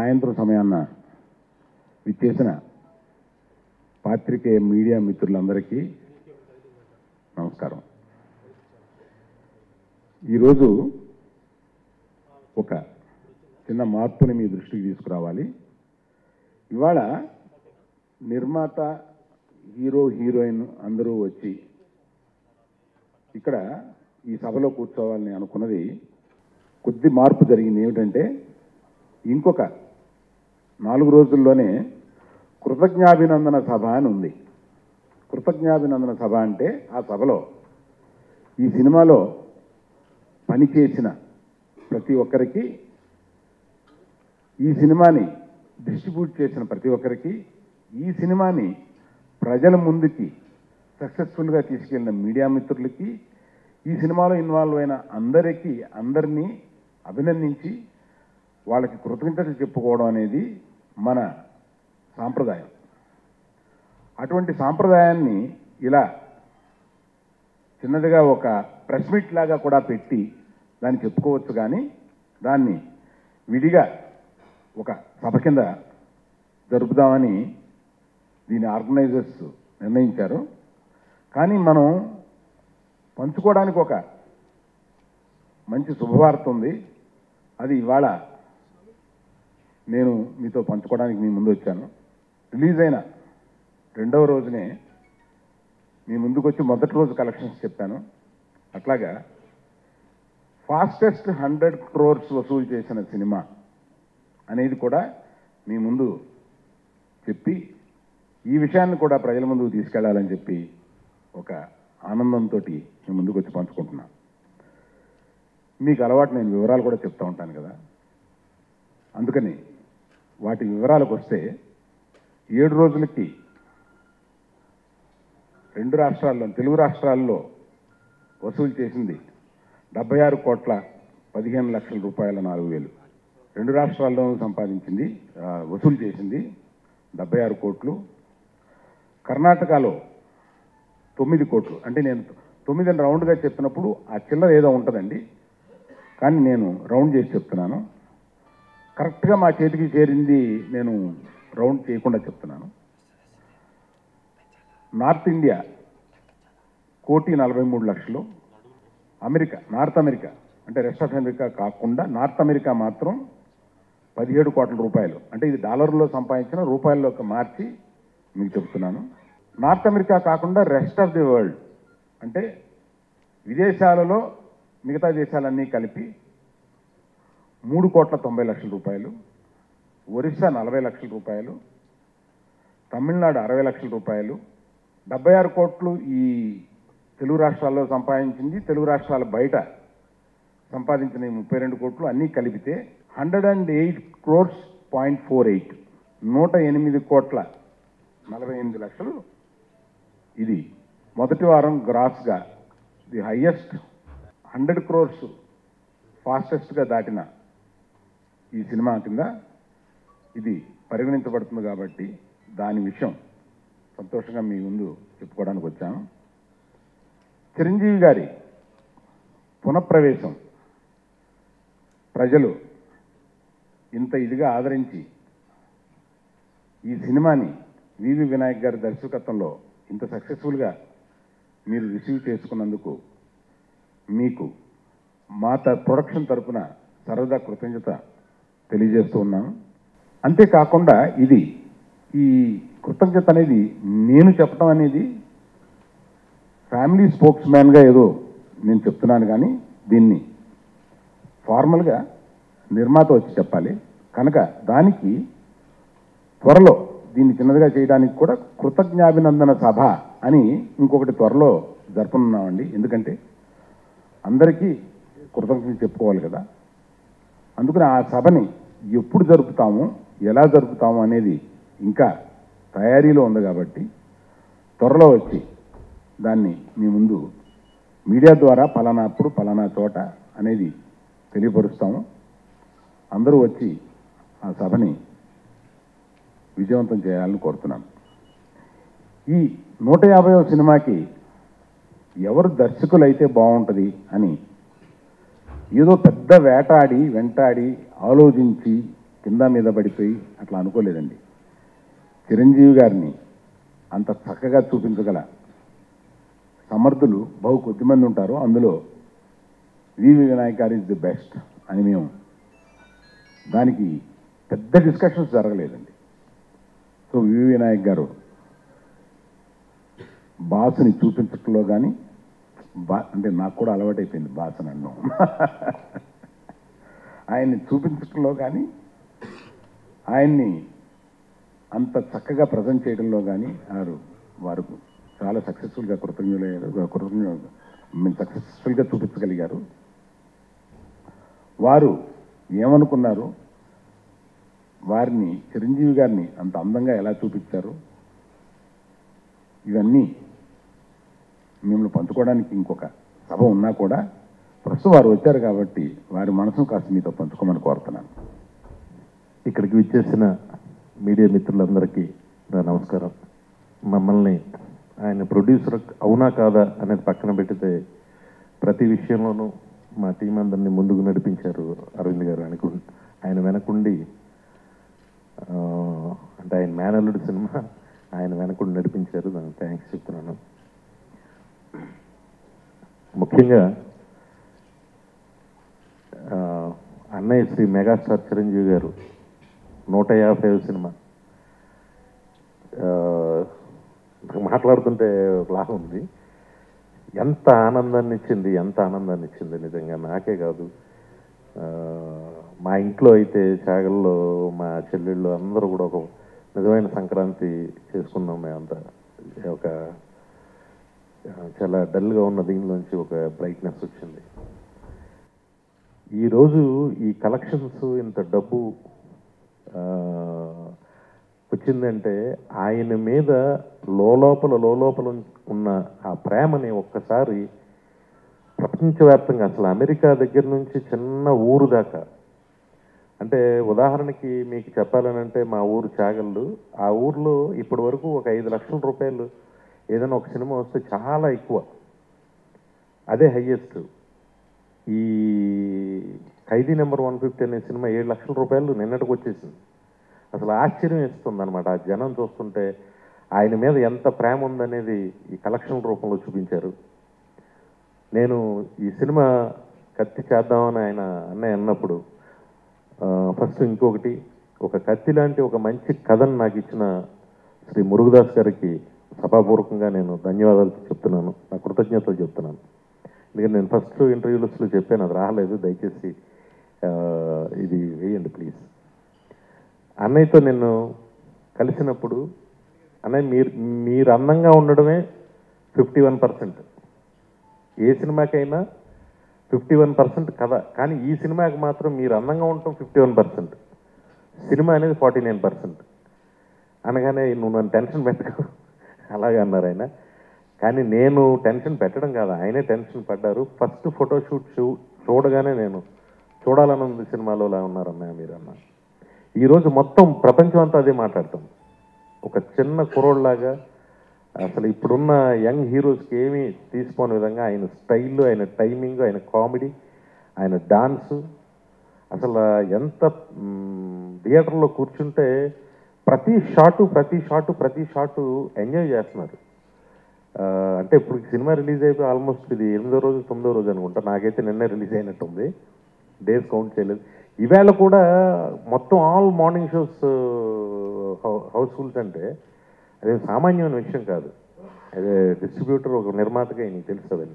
సాయంత్రం సమయాన్న విచ్చేసిన పాత్రికేయ మీడియా మిత్రులందరికీ నమస్కారం ఈరోజు ఒక చిన్న మార్పుని మీ దృష్టికి తీసుకురావాలి ఇవాళ నిర్మాత హీరో హీరోయిన్ అందరూ వచ్చి ఇక్కడ ఈ సభలో కూర్చోవాలని అనుకున్నది కొద్ది మార్పు జరిగింది ఏమిటంటే ఇంకొక నాలుగు రోజుల్లోనే కృతజ్ఞాభినందన సభ అని ఉంది కృతజ్ఞాభినందన సభ అంటే ఆ సభలో ఈ సినిమాలో పనిచేసిన ప్రతి ఒక్కరికి ఈ సినిమాని డిస్ట్రిబ్యూట్ చేసిన ప్రతి ఒక్కరికి ఈ సినిమాని ప్రజల ముందుకి సక్సెస్ఫుల్గా తీసుకెళ్ళిన మీడియా మిత్రులకి ఈ సినిమాలో ఇన్వాల్వ్ అయిన అందరికీ అందరినీ అభినందించి వాళ్ళకి కృతజ్ఞతలు చెప్పుకోవడం అనేది మన సాంప్రదాయం అటువంటి సాంప్రదాయాన్ని ఇలా చిన్నదిగా ఒక ప్రెస్ మీట్ లాగా కూడా పెట్టి దాన్ని చెప్పుకోవచ్చు కానీ దాన్ని విడిగా ఒక సభ కింద జరుపుదామని దీని ఆర్గనైజర్స్ నిర్ణయించారు కానీ మనం పంచుకోవడానికి ఒక మంచి శుభవార్త ఉంది అది ఇవాళ నేను మీతో పంచుకోవడానికి మీ ముందు వచ్చాను రిలీజ్ అయిన రెండవ రోజునే మీ ముందుకు వచ్చి మొదటి రోజు కలెక్షన్స్ చెప్పాను అట్లాగా ఫాస్టెస్ట్ హండ్రెడ్ క్రోర్స్ వసూలు చేసిన సినిమా అనేది కూడా మీ ముందు చెప్పి ఈ విషయాన్ని కూడా ప్రజల ముందుకు తీసుకెళ్లాలని చెప్పి ఒక ఆనందంతో మీ ముందుకు వచ్చి పంచుకుంటున్నా మీకు అలవాటు నేను వివరాలు కూడా చెప్తా ఉంటాను కదా అందుకని వాటి వివరాలకు వస్తే ఏడు రోజులకి రెండు రాష్ట్రాల్లో తెలుగు రాష్ట్రాల్లో వసూలు చేసింది డెబ్బై ఆరు కోట్ల పదిహేను లక్షల రూపాయల నాలుగు వేలు రెండు రాష్ట్రాల్లో సంపాదించింది ఆ, వసూలు చేసింది డెబ్బై ఆరు కోట్లు కర్ణాటకలో తొమ్మిది కోట్లు అంటే నేను తొమ్మిది అని రౌండ్గా చెప్పినప్పుడు ఆ చిల్లర ఏదో ఉంటుందండి కానీ నేను రౌండ్ చేసి చెప్తున్నాను కరెక్ట్గా మా చేతికి చేరింది నేను రౌండ్ చేయకుండా చెప్తున్నాను నార్త్ ఇండియా కోటి నలభై మూడు లక్షలు అమెరికా నార్త్ అమెరికా అంటే రెస్ట్ ఆఫ్ అమెరికా కాకుండా నార్త్ అమెరికా మాత్రం పదిహేడు కోట్ల రూపాయలు అంటే ఇది డాలర్లో సంపాదించిన రూపాయల్లోకి మార్చి మీకు చెప్తున్నాను నార్త్ అమెరికా కాకుండా రెస్ట్ ఆఫ్ ది వరల్డ్ అంటే విదేశాలలో మిగతా దేశాలన్నీ కలిపి మూడు కోట్ల తొంభై లక్షల రూపాయలు ఒరిస్సా నలభై లక్షల రూపాయలు తమిళనాడు అరవై లక్షల రూపాయలు డెబ్బై ఆరు కోట్లు ఈ తెలుగు రాష్ట్రాల్లో సంపాదించింది తెలుగు రాష్ట్రాల బయట సంపాదించిన ఈ ముప్పై రెండు కోట్లు అన్నీ కలిపితే hundred and eight crores point four eight నూట ఎనిమిది కోట్ల నలభై ఎనిమిది లక్షలు ఇది మొదటి వారం గ్రాస్గా ది హయ్యెస్ట్ హండ్రెడ్ క్రోర్స్ ఫాస్టెస్ట్గా దాటిన ఈ సినిమా కింద ఇది పరిగణించబడుతుంది కాబట్టి దాని విషయం సంతోషంగా మీ ముందు చెప్పుకోవడానికి వచ్చాను చిరంజీవి గారి పునఃప్రవేశం ప్రజలు ఇంత ఇదిగా ఆదరించి ఈ సినిమాని వివి వినాయక్ గారి దర్శకత్వంలో ఇంత సక్సెస్ఫుల్గా మీరు రిసీవ్ చేసుకున్నందుకు మీకు మా త ప్రొడక్షన్ తరపున సరదా కృతజ్ఞత తెలియజేస్తూ ఉన్నాను అంతేకాకుండా ఇది ఈ కృతజ్ఞత అనేది నేను చెప్పడం అనేది ఫ్యామిలీ స్పోక్స్ మ్యాన్గా ఏదో నేను చెప్తున్నాను కానీ దీన్ని ఫార్మల్గా నిర్మాత వచ్చి చెప్పాలి కనుక దానికి త్వరలో దీన్ని చిన్నదిగా చేయడానికి కూడా కృతజ్ఞాభినందన సభ అని ఇంకొకటి త్వరలో జరపనున్నామండి ఎందుకంటే అందరికీ కృతజ్ఞతలు చెప్పుకోవాలి కదా అందుకని ఆ సభని ఎప్పుడు జరుపుతాము ఎలా జరుపుతాము అనేది ఇంకా తయారీలో ఉంది కాబట్టి త్వరలో వచ్చి దాన్ని మీ ముందు మీడియా ద్వారా పలానా అప్పుడు పలానా చోట అనేది తెలియపరుస్తాము అందరూ వచ్చి ఆ సభని విజయవంతం చేయాలని కోరుతున్నాను ఈ నూట యాభైవ సినిమాకి ఎవరు దర్శకులైతే బాగుంటుంది అని ఏదో పెద్ద వేటాడి వెంటాడి ఆలోచించి కింద మీద పడిపోయి అట్లా అనుకోలేదండి చిరంజీవి గారిని అంత చక్కగా చూపించగల సమర్థులు బహు కొద్దిమంది ఉంటారు అందులో వివి వినాయక్ గారు ఇస్ ది బెస్ట్ అని మేము దానికి పెద్ద డిస్కషన్స్ జరగలేదండి సో వివి వినాయక్ గారు బాసుని చూపించటంలో కానీ బా అంటే నాకు కూడా అలవాటైపోయింది బాస్ నన్ను ఆయన్ని చూపించటంలో కానీ ఆయన్ని అంత చక్కగా ప్రజెంట్ చేయడంలో కానీ వారు వారు చాలా సక్సెస్ఫుల్గా కృతజ్ఞులయ్యారు కృతజ్ఞ మీన్ సక్సెస్ఫుల్గా చూపించగలిగారు వారు ఏమనుకున్నారు వారిని చిరంజీవి గారిని అంత అందంగా ఎలా చూపించారు ఇవన్నీ మిమ్మల్ని పంచుకోవడానికి ఇంకొక సభ ఉన్నా కూడా ప్రస్తుతం వారు వచ్చారు కాబట్టి వారి మనసును కాస్త మీతో పంచుకోమని కోరుతున్నాను ఇక్కడికి విచ్చేసిన మీడియా మిత్రులందరికీ నా నమస్కారం మమ్మల్ని ఆయన ప్రొడ్యూసర్ అవునా కాదా అనేది పక్కన పెడితే ప్రతి విషయంలోనూ మా టీం అందరినీ ముందుకు నడిపించారు అరవింద్ గారు అనుకు ఆయన వెనకుండి ఆ, అంటే ఆయన మేనల్లుడు సినిమా ఆయన వెనకుండి నడిపించారు దానికి థ్యాంక్స్ చెప్తున్నాను ముఖ్యంగా ఆ, అన్నయ్య శ్రీ మెగాస్టార్ చిరంజీవి గారు నూట యాభై సినిమా ఆ, నాకు మాట్లాడుతుంటే లాభం ఉంది ఎంత ఆనందాన్ని ఇచ్చింది ఎంత ఆనందాన్ని ఇచ్చింది నిజంగా నాకే కాదు ఆ, మా ఇంట్లో అయితే చాగల్లో మా చెల్లెళ్ళు అందరూ కూడా ఒక నిజమైన సంక్రాంతి చేసుకున్నాం మేమంతా ఒక ఆ, చాలా డల్గా ఉన్న దీనిలోంచి ఒక బ్రైట్నెస్ వచ్చింది ఈరోజు ఈ కలెక్షన్స్ ఇంత డబ్బు ఆ, వచ్చిందంటే ఆయన మీద లోపల లోపల ఉన్న ఆ ప్రేమని ఒక్కసారి ప్రపంచవ్యాప్తంగా అసలు అమెరికా దగ్గర నుంచి చిన్న ఊరు దాకా అంటే ఉదాహరణకి మీకు చెప్పాలనంటే మా ఊరు చాగళ్ళు ఆ ఊర్లో ఇప్పటి వరకు ఒక ఐదు లక్షల రూపాయలు ఏదైనా ఒక సినిమా వస్తే చాలా ఎక్కువ అదే హయ్యెస్ట్ ఈ ఖైదీ నెంబర్ వన్ ఫిఫ్టీ అనే సినిమా ఏడు లక్షల రూపాయలు నిన్నటికి వచ్చేసింది అసలు ఆశ్చర్యం ఇస్తుంది అనమాట ఆ జనం చూస్తుంటే ఆయన మీద ఎంత ప్రేమ ఉందనేది ఈ కలెక్షన్ రూపంలో చూపించారు నేను ఈ సినిమా కత్తి చేద్దామని ఆయన అన్నయ్య అన్నప్పుడు ఫస్ట్ ఇంకొకటి ఒక కత్తి లాంటి ఒక మంచి కథను నాకు ఇచ్చిన శ్రీ మురుగదాస్ గారికి సభాపూర్వకంగా నేను ధన్యవాదాలు చెప్తున్నాను నా కృతజ్ఞతలు చెప్తున్నాను ఎందుకంటే నేను ఫస్ట్ ఇంటర్వ్యూస్లో చెప్పాను అది రాలేదు దయచేసి ఆ, ఇది వేయండి ప్లీజ్ అన్నయ్యతో నేను కలిసినప్పుడు అన్నయ్య మీరు మీరు అందంగా ఉండడమే ఫిఫ్టీ వన్ పర్సెంట్ ఏ సినిమాకైనా ఫిఫ్టీ వన్ పర్సెంట్ కథ కానీ ఈ సినిమాకి మాత్రం మీరు అందంగా ఉండటం ఫిఫ్టీ వన్ పర్సెంట్ సినిమా అనేది ఫార్టీ నైన్ పర్సెంట్ అనగానే నువ్వు నన్ను టెన్షన్ పెట్టకు అలాగే అన్నారు ఆయన కానీ నేను టెన్షన్ పెట్టడం కాదు ఆయనే టెన్షన్ పడ్డారు ఫస్ట్ ఫోటోషూట్ చూ చూడగానే నేను చూడాలని ఉంది సినిమాలో ఇలా ఉన్నారు అన్నయ్య మీరు అన్న ఈరోజు మొత్తం ప్రపంచం అంతా అదే మాట్లాడతాం ఒక చిన్న కురోడ్లాగా అసలు ఇప్పుడున్న యంగ్ హీరోస్కి ఏమీ తీసుకోని విధంగా ఆయన స్టైల్ ఆయన టైమింగ్ ఆయన కామెడీ ఆయన డాన్సు అసలు ఎంత మ్, థియేటర్లో కూర్చుంటే ప్రతి షాటు ప్రతి షాటు ప్రతి షాటు ఎంజాయ్ చేస్తున్నారు ఆ, అంటే ఇప్పుడు సినిమా రిలీజ్ అయిపోయి ఆల్మోస్ట్ ఇది ఎనిమిదో రోజు తొమ్మిదో రోజు అనుకుంటా నాకైతే నిన్నే రిలీజ్ అయినట్టుంది డేస్ కౌంట్ చేయలేదు ఈవేళ కూడా మొత్తం ఆల్ మార్నింగ్ షోస్ హౌస్ఫుల్స్ అంటే అదే సామాన్యమైన విషయం కాదు అదే డిస్ట్రిబ్యూటర్ ఒక నిర్మాతగా నీకు తెలుసు అవన్నీ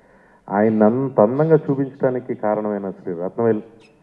ఆయన అంత అందంగా చూపించడానికి కారణమైన Shri Rathnavel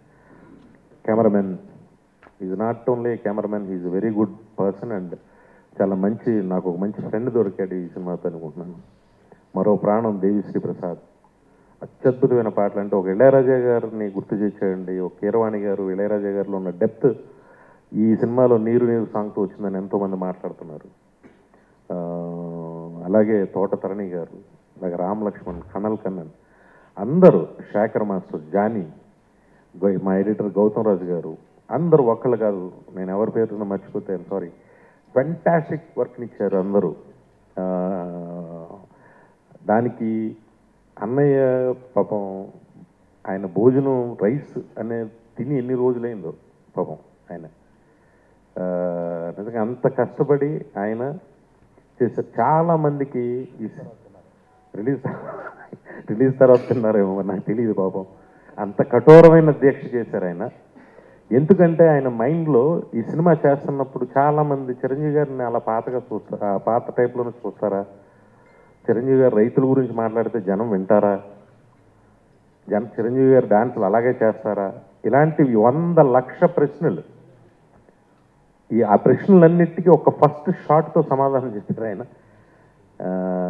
cameraman is not only cameraman is very good person and చాలా మంచి నాకు ఒక మంచి ఫ్రెండ్ దొరికాడు ఈ సినిమాతో అనుకుంటున్నాను మరో ప్రాణం దేవిశ్రీ ప్రసాద్ అత్యద్భుతమైన పాటలు అంటే ఒక ఇళయరాజా గారిని గుర్తు చేసేయండి ఒక కీరవాణి గారు ఇళయరాజా గారిలో ఉన్న డెప్త్ ఈ సినిమాలో నీరు నీరు సాంగ్తో వచ్చిందని ఎంతోమంది మాట్లాడుతున్నారు ఆ, అలాగే తోట తరణి గారు అలాగే రామ్ లక్ష్మణ్ కనల్ కన్నన్ అందరూ శేఖర్ మాస్టర్ జానీ గౌ- మా ఎడిటర్ గౌతమ్ రాజు గారు అందరూ ఒక్కళ్ళు కాదు నేను ఎవరి పేరున మర్చిపోతే సారీ ఫెంటాస్టిక్ వర్క్ని ఇచ్చారు అందరూ ఆ, దానికి అన్నయ్య పాపం ఆయన భోజనం రైస్ అనే తిని ఎన్ని రోజులైందో పాపం ఆయన ఆ, నిజంగా అంత కష్టపడి ఆయన చేశారు చాలా మందికి ఈ రిలీజ్ రిలీజ్ తర్వాత తిన్నారేమో మరి నాకు తెలియదు పాపం అంత కఠోరమైన దీక్ష చేశారు ఆయన ఎందుకంటే ఆయన మైండ్లో ఈ సినిమా చేస్తున్నప్పుడు చాలా మంది చిరంజీవి గారిని అలా పాతగా చూస్తారా ఆ పాత టైప్లోనే చూస్తారా చిరంజీవి గారు రైతుల గురించి మాట్లాడితే జనం వింటారా జన చిరంజీవి గారు డాన్సులు అలాగే చేస్తారా ఇలాంటివి వంద లక్ష ప్రశ్నలు ఈ ఆ ప్రశ్నలన్నిటికీ ఒక ఫస్ట్ షాట్తో సమాధానం చెప్పారు ఆయన ఆ,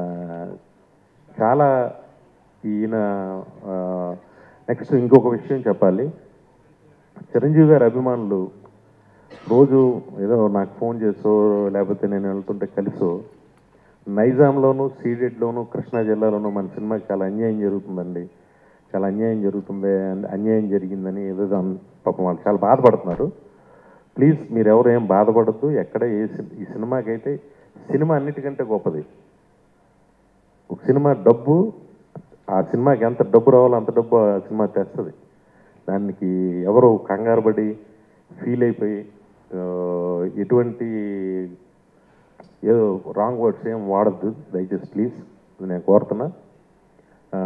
చాలా ఈయన నెక్స్ట్ ఇంకొక విషయం చెప్పాలి చిరంజీవి గారి అభిమానులు రోజు ఏదో నాకు ఫోన్ చేసో లేకపోతే నేను వెళ్తుంటే కలిసో నైజాంలోను సీడెడ్లోను కృష్ణా జిల్లాలోను మన సినిమాకి చాలా అన్యాయం జరుగుతుందండి చాలా అన్యాయం జరుగుతుంది and అన్యాయం జరిగిందని ఏదో అన్- పాపం వాళ్ళు చాలా బాధపడుతున్నారు ప్లీజ్ మీరు ఎవరు ఏం బాధపడద్దు ఎక్కడ ఏ సి- ఈ సినిమాకైతే సినిమా అన్నిటికంటే గొప్పది ఒక సినిమా డబ్బు ఆ సినిమాకి ఎంత డబ్బు రావాలో అంత డబ్బు ఆ సినిమా తెస్తుంది దానికి ఎవరు కంగారు పడి ఫీల్ అయిపోయి ఆ, ఎటువంటి ఏదో రాంగ్ వర్డ్స్ ఏం వాడద్దు దయచేసి ప్లీజ్ ఇది నేను కోరుతున్నా ఆ,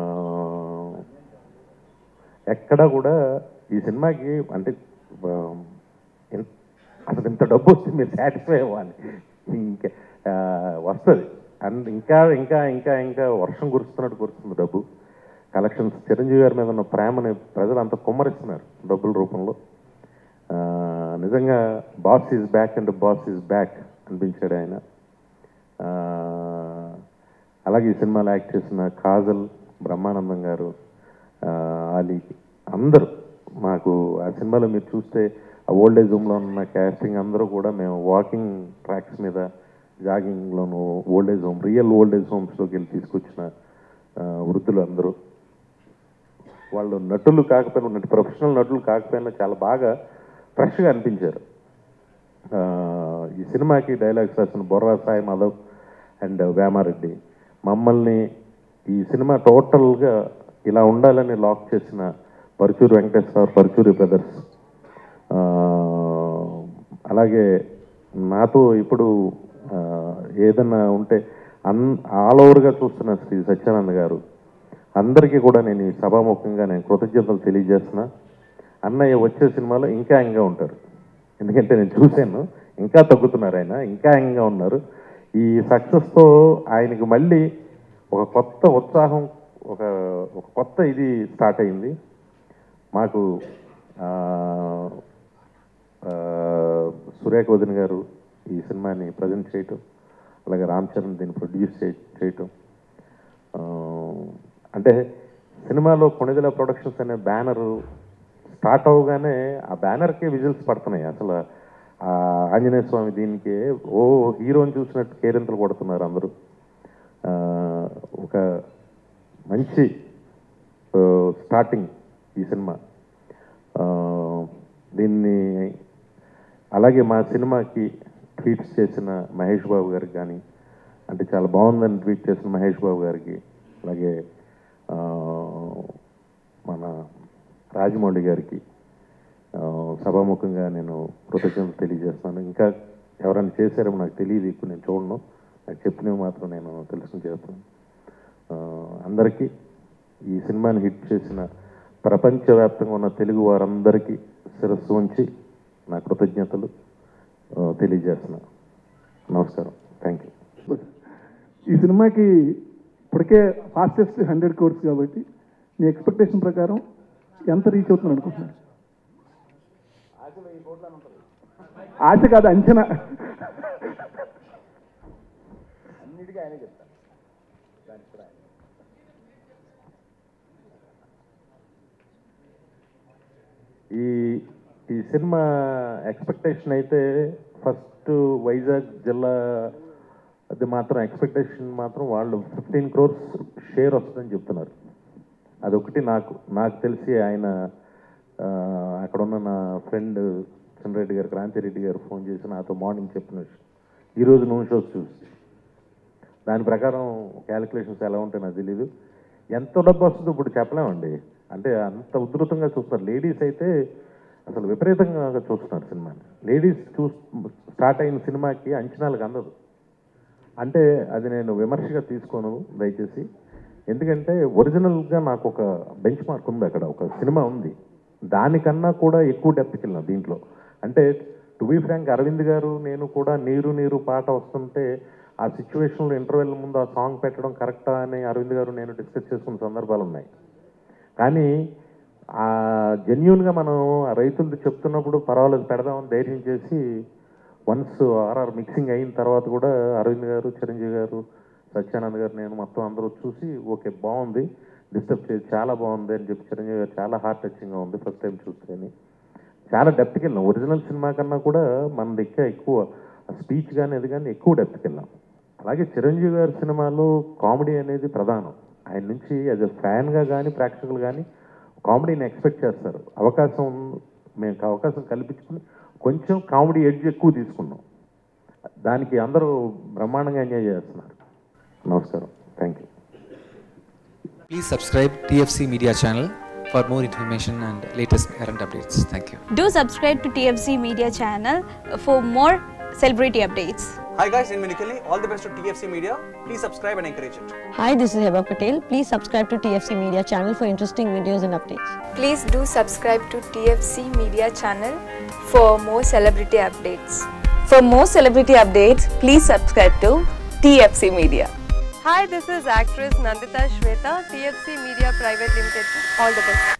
ఎక్కడ కూడా ఈ సినిమాకి అంటే ఆ, ఇన్- అసలు ఇంత డబ్బు వస్తే మీరు సాటిస్ఫై అవ్వాలి ఇంకా వస్తుంది అండ్ ఇంకా ఇంకా ఇంకా ఇంకా వర్షం కురుస్తున్నట్టు కురుస్తుంది డబ్బు కలెక్షన్స్ చిరంజీవి గారి మీద ఉన్న ప్రేమని ప్రజలు అంత కుమ్మరిస్తున్నారు డబ్బుల రూపంలో ఆ, నిజంగా boss is back and boss is back అనిపించాడు ఆయన ఆ, అలాగే ఈ సినిమాలో యాక్ట్ చేసిన కాజల్ బ్రహ్మానందం గారు ఆ, ఆలీ అందరూ మాకు ఆ సినిమాలో మీరు చూస్తే ఆ ఓల్డ్ ఏజ్ హోమ్లో ఉన్న క్యాస్టింగ్ అందరూ కూడా మేము వాకింగ్ ట్రాక్స్ మీద జాగింగ్లోను old age home real old age హోమ్స్లోకి వెళ్ళి తీసుకొచ్చిన ఆ, వృద్ధులు అందరూ వాళ్ళు నటులు కాకపోయినా నటు ప్రొఫెషనల్ నటులు కాకపోయినా చాలా బాగా ఫ్రెష్గా అనిపించారు ఆ, ఈ సినిమాకి డైలాగ్స్ రాసిన బొర్రా సాయి మాధవ్ అండ్ వేమారెడ్డి మమ్మల్ని ఈ సినిమా టోటల్గా ఇలా ఉండాలని లాక్ చేసిన పరుచూరు వెంకటేశ్వర పరుచూరి బ్రదర్స్ ఆ, అలాగే నాతో ఇప్పుడు ఆ, ఏదన్నా ఉంటే అన్ ఆల్ ఓవర్గా చూస్తున్న శ్రీ సత్యానంద్ గారు అందరికీ కూడా నేను ఈ సభాముఖంగా నేను కృతజ్ఞతలు తెలియజేస్తున్నా అన్నయ్య వచ్చే సినిమాలో ఇంకా ఇంకా ఉంటారు ఎందుకంటే నేను చూశాను ఇంకా తగ్గుతున్నారు ఆయన ఇంకా ఇంకా ఉన్నారు ఈ సక్సెస్తో ఆయనకి మళ్ళీ ఒక కొత్త ఉత్సాహం ఒక ఒక కొత్త ఇది స్టార్ట్ అయింది మాకు ఆ, ఆ, సురేఖ వదిన గారు ఈ సినిమాని ప్రజెంట్ చేయటం అలాగే రామ్ చరణ్ దీన్ని ప్రొడ్యూస్ చే- చేయటం ఆ, అంటే సినిమాలో కొణిదెల ప్రొడక్షన్స్ అనే బ్యానరు స్టార్ట్ అవగానే ఆ బ్యానర్కే విజిల్స్ పడుతున్నాయి అసలు ఆ ఆంజనేయ స్వామి దీనికి ఓ హీరోని చూసినట్టు కేరింతలు కొడుతున్నారు అందరూ ఆ, ఒక మంచి ఆ, స్టార్టింగ్ ఈ సినిమా ఆ, దీన్ని అలాగే మా సినిమాకి ట్వీట్స్ చేసిన మహేష్ బాబు గారికి కానీ అంటే చాలా బాగుందని ట్వీట్ చేసిన మహేష్ బాబు గారికి అలాగే ఆ, మన రాజమౌళి గారికి ఆ, సభాముఖంగా నేను కృతజ్ఞతలు తెలియజేస్తున్నాను ఇంకా ఎవరైనా చేశారేమో నాకు తెలియదు ఇప్పుడు నేను చూడను నాకు చెప్పినవి మాత్రం నేను తెలుసుకుని చేస్తున్నాను ఆ, అందరికీ ఈ సినిమాని హిట్ చేసిన ప్రపంచవ్యాప్తంగా ఉన్న తెలుగు వారందరికీ శిరస్సు ఉంచి నా కృతజ్ఞతలు ఆ, తెలియజేస్తున్నాను నమస్కారం థ్యాంక్ యూ ఈ సినిమాకి ఇప్పటికే ఫాస్టెస్ట్ హండ్రెడ్ కోర్స్ కాబట్టి మీ ఎక్స్పెక్టేషన్ ప్రకారం ఎంత రీచ్ అవుతుంది అనుకుంటున్నారు ఆశ కాదు అంచనా అన్నిటికీ ఆయనే చెప్తాను దానికి కూడా ఆయన. ఈ ఈ సినిమా ఎక్స్పెక్టేషన్ అయితే ఫస్ట్ వైజాగ్ జిల్లా అది మాత్రం ఎక్స్పెక్టేషన్ మాత్రం వాళ్ళు ఫిఫ్టీన్ క్రోర్స్ షేర్ వస్తుందని చెప్తున్నారు అదొకటి నాకు నాకు తెలిసి ఆయన ఆ, అక్కడ ఉన్న నా ఫ్రెండ్ చంద్రెడ్డి గారు క్రాంతిరెడ్డి గారు ఫోన్ చేసి నాతో మార్నింగ్ చెప్పిన విషయం ఈరోజు నూనె షోస్ చూసి దాని ప్రకారం క్యాలిక్యులేషన్స్ ఎలా ఉంటాయో నాకు తెలీదు ఎంత డబ్బు వస్తుందో ఇప్పుడు చెప్పలేమండి అంటే అంత ఉధృతంగా చూస్తారు లేడీస్ అయితే అసలు విపరీతంగా చూస్తున్నారు సినిమాని లేడీస్ చూ స్టార్ట్ అయిన సినిమాకి అంచనాలకు అందదు అంటే అది నేను విమర్శగా తీసుకోను దయచేసి ఎందుకంటే ఒరిజినల్గా నాకు ఒక బెంచ్ మార్క్ ఉంది అక్కడ ఒక సినిమా ఉంది దానికన్నా కూడా ఎక్కువ డెప్త్కి వెళ్ళిన దీంట్లో అంటే టు బీ ఫ్రాంక్ అరవింద్ గారు నేను కూడా నీరు నీరు పాట వస్తుంటే ఆ సిచ్యువేషన్లో ఇంటర్వెల్ ముందు ఆ సాంగ్ పెట్టడం కరెక్టా అని అరవింద్ గారు నేను డిస్కస్ చేసుకున్న సందర్భాలు ఉన్నాయి కానీ ఆ జెన్యున్గా మనం ఆ రైతులది చెప్తున్నప్పుడు పర్వాలేదు పెడదామని ధైర్యం చేసి వన్స్ ఆర్ఆర్ మిక్సింగ్ అయిన తర్వాత కూడా అరవింద్ గారు చిరంజీవి గారు సత్యానంద్ గారు నేను మొత్తం అందరూ చూసి ఓకే బాగుంది డిస్టర్బ్ చేసి చాలా బాగుంది అని చెప్పి చిరంజీవి గారు చాలా హార్ట్ టచింగ్గా ఉంది ఫస్ట్ టైం చూస్తేని చాలా డెప్త్కి వెళ్ళాం ఒరిజినల్ సినిమా కన్నా కూడా మన దగ్గర ఎక్కువ స్పీచ్ కానీ అది కానీ ఎక్కువ డెప్త్కి వెళ్ళాం అలాగే చిరంజీవి గారి సినిమాలో కామెడీ అనేది ప్రధానం ఆయన నుంచి యాజ్ ఎ ఫ్యాన్గా కానీ ప్రేక్షకులు కానీ కామెడీని ఎక్స్పెక్ట్ చేస్తారు అవకాశం ఉన్న- మేము అవకాశం కల్పించుకుని కొంచెం కామెడీ ఎడ్జ్ ఎక్కువ తీసుకున్నాం దానికి అందరూ బ్రహ్మాండంగా ఎంజాయ్ చేస్తున్నారు నమస్కారం thank you Please subscribe TFC Media channel for more information and latest current updates. Thank you. Do subscribe to TFC Media channel for more celebrity updates. Hi guys, in Minikali, all the best to TFC Media. Please subscribe and encourage it. Hi, this is Heba Patel. Please subscribe to TFC Media channel for interesting videos and updates. Please do subscribe to TFC Media channel for more celebrity updates. For more celebrity updates, please subscribe to TFC Media. Hi, this is actress Nandita Shweta, TFC Media Private Limited. All the best.